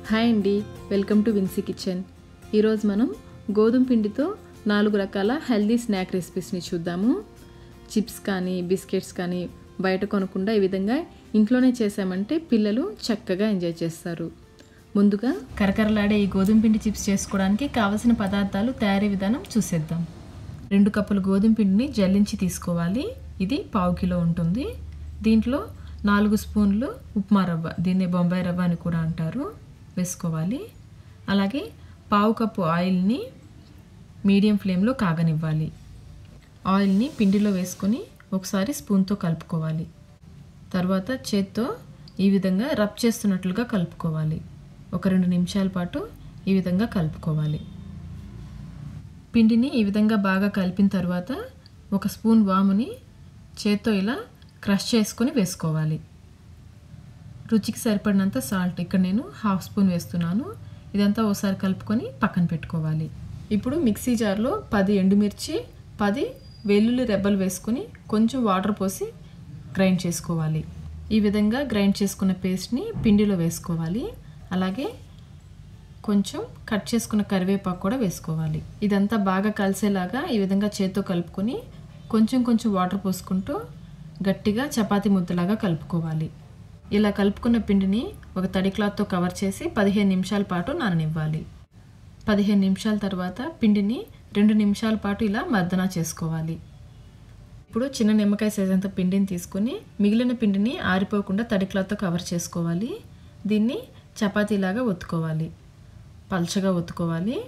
hi అండి welcome to Vincy kitchen ఈరోజు మనం గోధుమ పిండితో నాలుగు రకాల హెల్దీ స్నాక్ రెసిపీస్ని చూద్దాము చిప్స్ కానీ బిస్కెట్స్ కానీ బయట కొనకుండా ఈ విధంగా ఇంట్లోనే చేసామంటే పిల్లలు చక్కగా ఎంజాయ్ చేస్తారు ముందుగా కరకరలాడే ఈ గోధుమ పిండి చిప్స్ చేసుకోవడానికి కావలసిన పదార్థాలు తయారీ విధానం చూసేద్దాం రెండు కప్పులు గోధుమ పిండిని జల్లించి తీసుకోవాలి ఇది పావు కిలో ఉంటుంది దీంట్లో నాలుగు స్పూన్లు ఉప్మా రవ్వ దీన్ని బొంబాయి రవ్వ అని కూడా అంటారు వేసుకోవాలి అలాగే పావు కప్పు ఆయిల్ని మీడియం ఫ్లేమ్లో కాగనివ్వాలి ఆయిల్ని పిండిలో వేసుకొని ఒకసారి స్పూన్తో కలుపుకోవాలి తర్వాత చేత్తో ఈ విధంగా రబ్ చేస్తున్నట్లుగా కలుపుకోవాలి ఒక రెండు నిమిషాల పాటు ఈ విధంగా కలుపుకోవాలి పిండిని ఈ విధంగా బాగా కలిపిన తర్వాత ఒక స్పూన్ వాముని చేత్తో ఇలా క్రష్ చేసుకొని వేసుకోవాలి రుచికి సరిపడినంత సాల్ట్ ఇక్కడ నేను హాఫ్ స్పూన్ వేస్తున్నాను ఇదంతా ఒకసారి కలుపుకొని పక్కన పెట్టుకోవాలి ఇప్పుడు మిక్సీ జార్లో పది ఎండుమిర్చి పది వెల్లుల్లి రెబ్బలు వేసుకొని కొంచెం వాటర్ పోసి గ్రైండ్ చేసుకోవాలి ఈ విధంగా గ్రైండ్ చేసుకున్న పేస్ట్ని పిండిలో వేసుకోవాలి అలాగే కొంచెం కట్ చేసుకున్న కరివేపాకు కూడా వేసుకోవాలి ఇదంతా బాగా కలిసేలాగా ఈ విధంగా చేత్తో కలుపుకొని కొంచెం కొంచెం వాటర్ పోసుకుంటూ గట్టిగా చపాతీ ముద్దలాగా కలుపుకోవాలి ఇలా కలుపుకున్న పిండిని ఒక తడి క్లాత్తో కవర్ చేసి పదిహేను నిమిషాల పాటు నాననివ్వాలి పదిహేను నిమిషాల తర్వాత పిండిని రెండు నిమిషాల పాటు ఇలా మర్దన చేసుకోవాలి ఇప్పుడు చిన్న నిమ్మకాయ సైజంత పిండిని తీసుకుని మిగిలిన పిండిని ఆరిపోకుండా తడి క్లాత్తో కవర్ చేసుకోవాలి దీన్ని చపాతీలాగా ఒత్తుకోవాలి పల్చగా ఒత్తుకోవాలి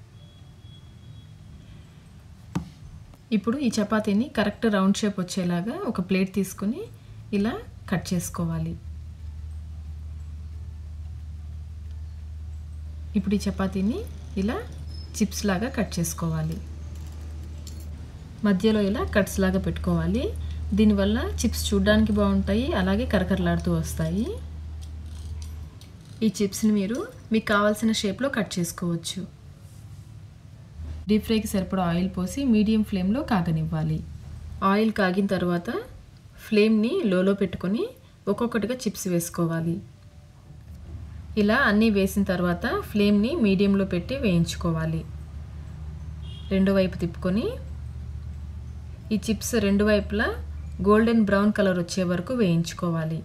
ఇప్పుడు ఈ చపాతీని కరెక్ట్ రౌండ్ షేప్ వచ్చేలాగా ఒక ప్లేట్ తీసుకుని ఇలా కట్ చేసుకోవాలి ఇప్పుడు ఈ చపాతీని ఇలా చిప్స్ లాగా కట్ చేసుకోవాలి మధ్యలో ఇలా కట్స్ లాగా పెట్టుకోవాలి దీనివల్ల చిప్స్ చూడడానికి బాగుంటాయి అలాగే కరకరలాడుతూ వస్తాయి ఈ చిప్స్ని మీరు మీకు కావాల్సిన షేప్లో కట్ చేసుకోవచ్చు డీప్ ఫ్రైకి సరిపడా ఆయిల్ పోసి మీడియం ఫ్లేమ్లో కాగనివ్వాలి ఆయిల్ కాగిన తర్వాత ఫ్లేమ్ని లోలో పెట్టుకొని ఒక్కొక్కటిగా చిప్స్ వేసుకోవాలి ఇలా అన్నీ వేసిన తర్వాత ఫ్లేమ్ని మీడియంలో పెట్టి వేయించుకోవాలి రెండో వైపు తిప్పుకొని ఈ చిప్స్ రెండు వైపులా గోల్డెన్ బ్రౌన్ కలర్ వచ్చే వరకు వేయించుకోవాలి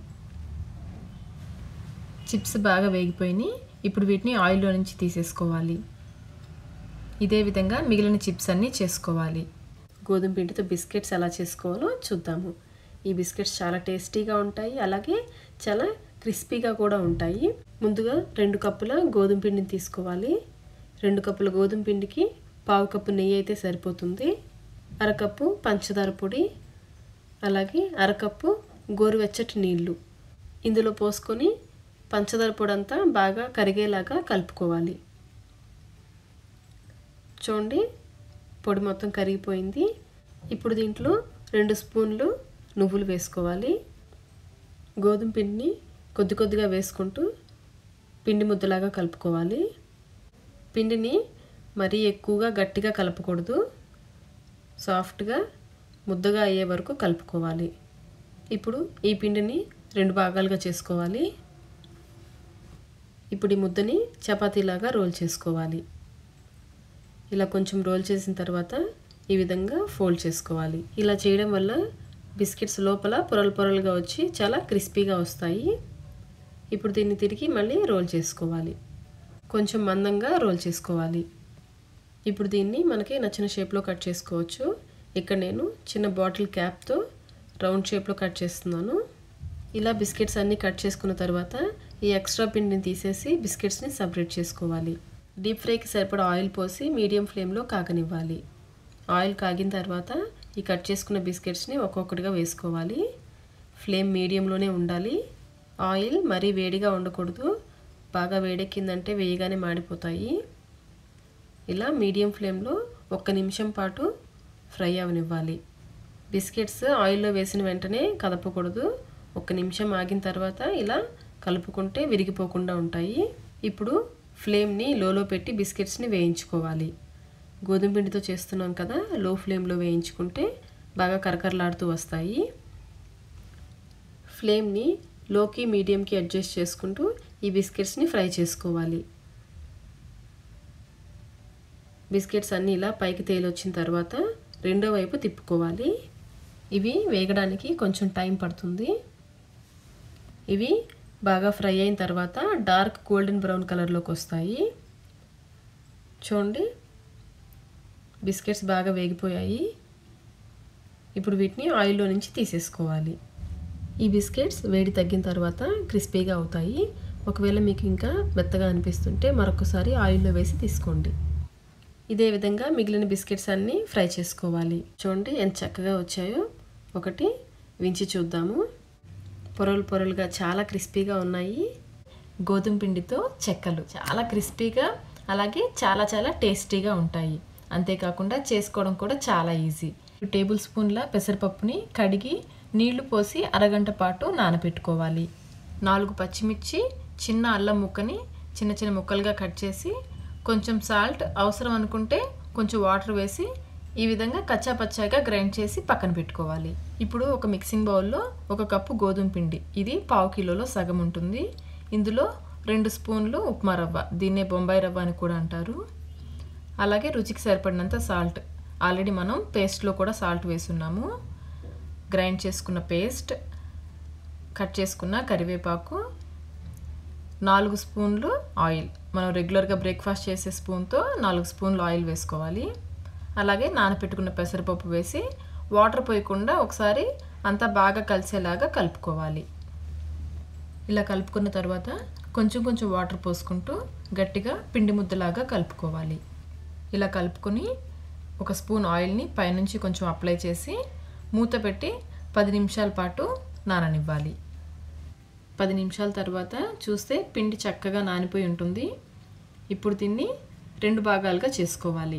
చిప్స్ బాగా వేగిపోయినాయి ఇప్పుడు వీటిని ఆయిల్లో నుంచి తీసేసుకోవాలి ఇదే విధంగా మిగిలిన చిప్స్ అన్నీ చేసుకోవాలి గోధుమ పిండితో బిస్కెట్స్ ఎలా చేసుకోవాలో చూద్దాము ఈ బిస్కెట్స్ చాలా టేస్టీగా ఉంటాయి అలాగే చాలా క్రిస్పీగా కూడా ఉంటాయి ముందుగా రెండు కప్పుల గోధుమ పిండిని తీసుకోవాలి రెండు కప్పుల గోధుమ పిండికి పావు కప్పు నెయ్యి అయితే సరిపోతుంది అరకప్పు పంచదార పొడి అలాగే అరకప్పు గోరువెచ్చటి నీళ్ళు ఇందులో పోసుకొని పంచదార పొడి అంతా బాగా కరిగేలాగా కలుపుకోవాలి చూడండి పొడి మొత్తం కరిగిపోయింది ఇప్పుడు దీంట్లో రెండు స్పూన్లు నువ్వులు వేసుకోవాలి గోధుమ పిండిని కొద్ది కొద్దిగా వేసుకుంటూ పిండి ముద్దలాగా కలుపుకోవాలి పిండిని మరీ ఎక్కువగా గట్టిగా కలపకూడదు సాఫ్ట్గా ముద్దగా అయ్యే వరకు కలుపుకోవాలి ఇప్పుడు ఈ పిండిని రెండు భాగాలుగా చేసుకోవాలి ఇప్పుడు ఈ ముద్దని చపాతీలాగా రోల్ చేసుకోవాలి ఇలా కొంచెం రోల్ చేసిన తర్వాత ఈ విధంగా ఫోల్డ్ చేసుకోవాలి ఇలా చేయడం వల్ల బిస్కెట్స్ లోపల పొరలు పొరలుగా వచ్చి చాలా క్రిస్పీగా వస్తాయి ఇప్పుడు దీన్ని తిరిగి మళ్ళీ రోల్ చేసుకోవాలి కొంచెం మందంగా రోల్ చేసుకోవాలి ఇప్పుడు దీన్ని మనకి నచ్చిన షేప్లో కట్ చేసుకోవచ్చు ఇక్కడ నేను చిన్న బాటిల్ క్యాప్తో రౌండ్ షేప్లో కట్ చేస్తున్నాను ఇలా బిస్కెట్స్ అన్నీ కట్ చేసుకున్న తర్వాత ఈ ఎక్స్ట్రా పిండిని తీసేసి బిస్కెట్స్ని సపరేట్ చేసుకోవాలి డీప్ ఫ్రైకి సరిపడా ఆయిల్ పోసి మీడియం ఫ్లేమ్లో కాగనివ్వాలి ఆయిల్ కాగిన తర్వాత ఈ కట్ చేసుకున్న బిస్కెట్స్ని ఒక్కొక్కటిగా వేసుకోవాలి ఫ్లేమ్ మీడియంలోనే ఉండాలి ఆయిల్ మరీ వేడిగా ఉండకూడదు బాగా వేడెక్కిందంటే వేయగానే మాడిపోతాయి ఇలా మీడియం ఫ్లేమ్లో ఒక్క నిమిషం పాటు ఫ్రై అవనివ్వాలి బిస్కెట్స్ ఆయిల్లో వేసిన వెంటనే కదపకూడదు ఒక నిమిషం ఆగిన తర్వాత ఇలా కలుపుకుంటే విరిగిపోకుండా ఉంటాయి ఇప్పుడు ఫ్లేమ్ని లోలో పెట్టి బిస్కెట్స్ని వేయించుకోవాలి గోధుమ పిండితో చేస్తున్నాం కదా లో ఫ్లేమ్లో వేయించుకుంటే బాగా కరకరలాడుతూ వస్తాయి ఫ్లేమ్ని లోకి మీడియంకి అడ్జస్ట్ చేసుకుంటూ ఈ బిస్కెట్స్ని ఫ్రై చేసుకోవాలి బిస్కెట్స్ అన్నీ ఇలా పైకి తేలొచ్చిన తర్వాత రెండో వైపు తిప్పుకోవాలి ఇవి వేగడానికి కొంచెం టైం పడుతుంది ఇవి బాగా ఫ్రై అయిన తర్వాత డార్క్ గోల్డెన్ బ్రౌన్ కలర్లోకి వస్తాయి చూడండి బిస్కెట్స్ బాగా వేగిపోయాయి ఇప్పుడు వీటిని ఆయిల్లో నుంచి తీసేసుకోవాలి ఈ బిస్కెట్స్ వేడి తగ్గిన తర్వాత క్రిస్పీగా అవుతాయి ఒకవేళ మీకు ఇంకా మెత్తగా అనిపిస్తుంటే మరొకసారి ఆయిల్లో వేసి తీసుకోండి ఇదే విధంగా మిగిలిన బిస్కెట్స్ అన్నీ ఫ్రై చేసుకోవాలి చూడండి ఎంత చక్కగా వచ్చాయో ఒకటి వించి చూద్దాము పొరలు పొరలుగా చాలా క్రిస్పీగా ఉన్నాయి గోధుమ పిండితో చెక్కలు చాలా క్రిస్పీగా అలాగే చాలా చాలా టేస్టీగా ఉంటాయి అంతేకాకుండా చేసుకోవడం కూడా చాలా ఈజీ టేబుల్ స్పూన్ల పెసరపప్పుని కడిగి నీళ్లు పోసి అరగంట పాటు నానబెట్టుకోవాలి నాలుగు పచ్చిమిర్చి చిన్న అల్లం ముక్కని చిన్న చిన్న ముక్కలుగా కట్ చేసి కొంచెం సాల్ట్ అవసరం అనుకుంటే కొంచెం వాటర్ వేసి ఈ విధంగా కచ్చా పచ్చాగా గ్రైండ్ చేసి పక్కన పెట్టుకోవాలి ఇప్పుడు ఒక మిక్సింగ్ బౌల్లో ఒక కప్పు గోధుమ పిండి ఇది పావు కిలోలో సగం ఉంటుంది ఇందులో రెండు స్పూన్లు ఉప్మా రవ్వ దీన్నే బొంబాయి రవ్వ అని కూడా అంటారు అలాగే రుచికి సరిపడినంత సాల్ట్ ఆల్రెడీ మనం పేస్ట్లో కూడా సాల్ట్ వేసున్నాము గ్రైండ్ చేసుకున్న పేస్ట్ కట్ చేసుకున్న కరివేపాకు నాలుగు స్పూన్లు ఆయిల్ మనం రెగ్యులర్గా బ్రేక్ఫాస్ట్ చేసే స్పూన్తో నాలుగు స్పూన్లు ఆయిల్ వేసుకోవాలి అలాగే నానపెట్టుకున్న పెసరపప్పు వేసి వాటర్ పోయకుండా ఒకసారి అంతా బాగా కలిసేలాగా కలుపుకోవాలి ఇలా కలుపుకున్న తర్వాత కొంచెం కొంచెం వాటర్ పోసుకుంటూ గట్టిగా పిండి ముద్దలాగా కలుపుకోవాలి ఇలా కలుపుకొని ఒక స్పూన్ ఆయిల్ని పైనుంచి కొంచెం అప్లై చేసి మూత పెట్టి పది నిమిషాల పాటు నాననివ్వాలి పది నిమిషాల తర్వాత చూస్తే పిండి చక్కగా నానిపోయి ఉంటుంది ఇప్పుడు దీన్ని రెండు భాగాలుగా చేసుకోవాలి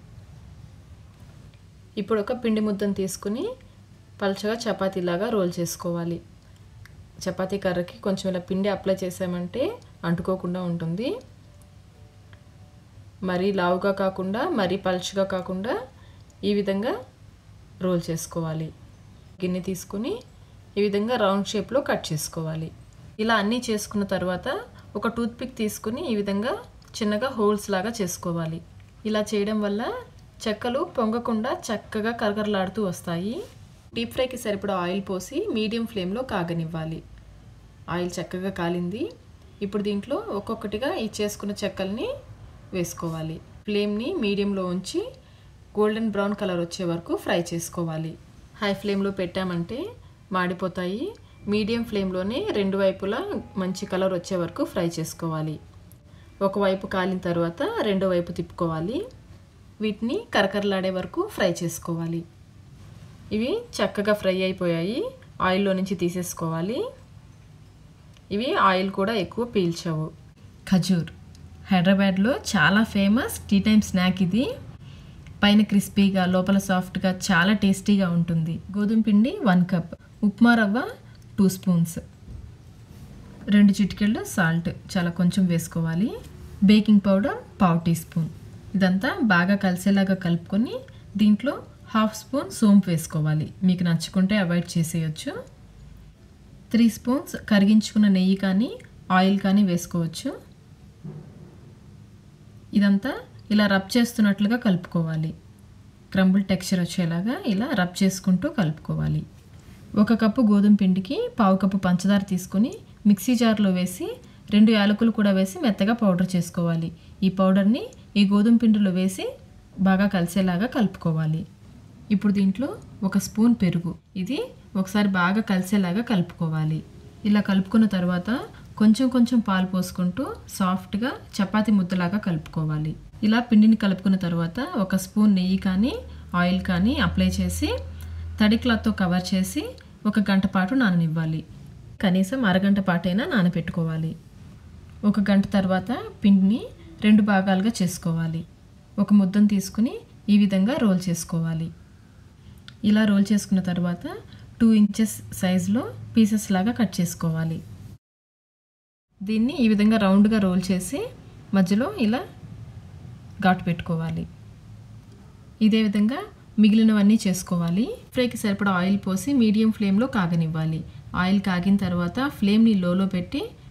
ఇప్పుడు ఒక పిండి ముద్దను తీసుకుని పలుచగా చపాతీలాగా రోల్ చేసుకోవాలి చపాతీ కర్రకి కొంచెం ఇలా పిండి అప్లై చేసామంటే అంటుకోకుండా ఉంటుంది మరీ లావుగా కాకుండా మరీ పలుచగా కాకుండా ఈ విధంగా రోల్ చేసుకోవాలి గిన్నె తీసుకుని ఈ విధంగా రౌండ్ షేప్లో కట్ చేసుకోవాలి ఇలా అన్నీ చేసుకున్న తర్వాత ఒక టూత్పిక్ తీసుకుని ఈ విధంగా చిన్నగా హోల్స్ లాగా చేసుకోవాలి ఇలా చేయడం వల్ల చెక్కలు పొంగకుండా చక్కగా కరకరలాడుతూ వస్తాయి డీప్ ఫ్రైకి సరిపడా ఆయిల్ పోసి మీడియం ఫ్లేమ్లో కాగనివ్వాలి ఆయిల్ చక్కగా కాలింది ఇప్పుడు దీంట్లో ఒక్కొక్కటిగా ఈ చేసుకున్న చెక్కల్ని వేసుకోవాలి ఫ్లేమ్ని మీడియంలో ఉంచి గోల్డెన్ బ్రౌన్ కలర్ వచ్చే వరకు ఫ్రై చేసుకోవాలి హై ఫ్లేమ్లో పెట్టామంటే మాడిపోతాయి మీడియం ఫ్లేమ్లోనే రెండు వైపులా మంచి కలర్ వచ్చే వరకు ఫ్రై చేసుకోవాలి ఒకవైపు కాలిన తర్వాత రెండో వైపు తిప్పుకోవాలి వీటిని కరకరలాడే వరకు ఫ్రై చేసుకోవాలి ఇవి చక్కగా ఫ్రై అయిపోయాయి ఆయిల్లో నుంచి తీసేసుకోవాలి ఇవి ఆయిల్ కూడా ఎక్కువ పీల్చవు ఖజూర్ హైదరాబాద్లో చాలా ఫేమస్ టీ టైమ్ స్నాక్ ఇది పైన క్రిస్పీగా లోపల సాఫ్ట్గా చాలా టేస్టీగా ఉంటుంది గోధుమ పిండి వన్ కప్ ఉప్మా రవ్వ టూ స్పూన్స్ రెండు చిటికెళ్ళు సాల్ట్ చాలా కొంచెం వేసుకోవాలి బేకింగ్ పౌడర్ పావు టీ స్పూన్ ఇదంతా బాగా కలిసేలాగా కలుపుకొని దీంట్లో హాఫ్ స్పూన్ సోంపు వేసుకోవాలి మీకు నచ్చుకుంటే అవాయిడ్ చేసేయచ్చు త్రీ స్పూన్స్ కరిగించుకున్న నెయ్యి కానీ ఆయిల్ కానీ వేసుకోవచ్చు ఇదంతా ఇలా రబ్ చేస్తున్నట్లుగా కలుపుకోవాలి క్రంబుల్ టెక్స్చర్ వచ్చేలాగా ఇలా రబ్ చేసుకుంటూ కలుపుకోవాలి ఒక కప్పు గోధుమ పిండికి పావు కప్పు పంచదార తీసుకొని మిక్సీ జార్లో వేసి రెండు యాలకులు కూడా వేసి మెత్తగా పౌడర్ చేసుకోవాలి ఈ పౌడర్ని ఈ గోధుమ పిండిలో వేసి బాగా కలిసేలాగా కలుపుకోవాలి ఇప్పుడు దీంట్లో ఒక స్పూన్ పెరుగు ఇది ఒకసారి బాగా కలిసేలాగా కలుపుకోవాలి ఇలా కలుపుకున్న తర్వాత కొంచెం కొంచెం పాలు పోసుకుంటూ సాఫ్ట్గా చపాతి ముద్దలాగా కలుపుకోవాలి ఇలా పిండిని కలుపుకున్న తర్వాత ఒక స్పూన్ నెయ్యి కానీ ఆయిల్ కానీ అప్లై చేసి తడి క్లాత్తో కవర్ చేసి ఒక గంట పాటు నాననివ్వాలి కనీసం అరగంట పాటైనా నానబెట్టుకోవాలి ఒక గంట తర్వాత పిండిని రెండు భాగాలుగా చేసుకోవాలి ఒక ముద్దను తీసుకుని ఈ విధంగా రోల్ చేసుకోవాలి ఇలా రోల్ చేసుకున్న తర్వాత టూ ఇంచెస్ సైజులో పీసెస్ లాగా కట్ చేసుకోవాలి దీన్ని ఈ విధంగా రౌండ్గా రోల్ చేసి మధ్యలో ఇలా ఘాటు పెట్టుకోవాలి ఇదే విధంగా మిగిలినవన్నీ చేసుకోవాలి ఫ్రైకి సరిపడా ఆయిల్ పోసి మీడియం ఫ్లేమ్లో కాగనివ్వాలి ఆయిల్ కాగిన తర్వాత ఫ్లేమ్ని లోలో పెట్టి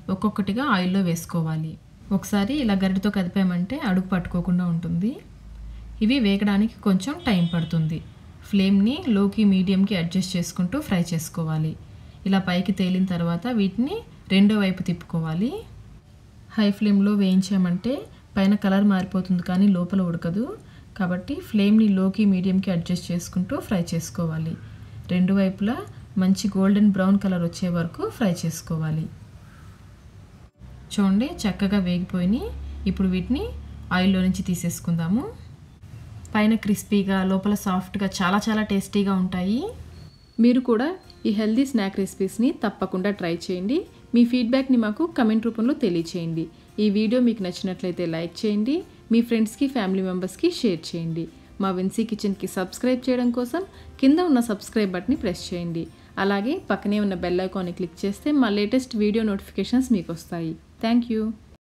ఒక్కొక్కటిగా ఆయిల్లో వేసుకోవాలి ఒకసారి ఇలా గరిటతో కదిపామంటే అడుగు పట్టుకోకుండా ఉంటుంది ఇవి వేగడానికి కొంచెం టైం పడుతుంది ఫ్లేమ్ని లోకి మీడియంకి అడ్జస్ట్ చేసుకుంటూ ఫ్రై చేసుకోవాలి ఇలా పైకి తేలిన తర్వాత వీటిని రెండో వైపు తిప్పుకోవాలి హై ఫ్లేమ్లో వేయించామంటే పైన కలర్ మారిపోతుంది కానీ లోపల ఉడకదు కాబట్టి ఫ్లేమ్ని లోకి మీడియంకి అడ్జస్ట్ చేసుకుంటూ ఫ్రై చేసుకోవాలి రెండు వైపులా మంచి గోల్డెన్ బ్రౌన్ కలర్ వచ్చే వరకు ఫ్రై చేసుకోవాలి చూడండి చక్కగా వేగిపోయినాయి ఇప్పుడు వీటిని ఆయిల్లో నుంచి తీసేసుకుందాము పైన క్రిస్పీగా లోపల సాఫ్ట్గా చాలా చాలా టేస్టీగా ఉంటాయి మీరు కూడా ఈ హెల్దీ స్నాక్ రెసిపీస్ని తప్పకుండా ట్రై చేయండి మీ ఫీడ్బ్యాక్ని మాకు కమెంట్ రూపంలో తెలియచేయండి ఈ వీడియో మీకు నచ్చినట్లయితే లైక్ చేయండి మీ ఫ్రెండ్స్కి ఫ్యామిలీ మెంబర్స్కి షేర్ చేయండి మా విన్సీ కిచెన్కి సబ్స్క్రైబ్ చేయడం కోసం కింద ఉన్న సబ్స్క్రైబ్ బటన్ని ప్రెస్ చేయండి అలాగే పక్కనే ఉన్న బెల్ ఐకాన్ని క్లిక్ చేస్తే మా లేటెస్ట్ వీడియో నోటిఫికేషన్స్ మీకు వస్తాయి థ్యాంక్ యూ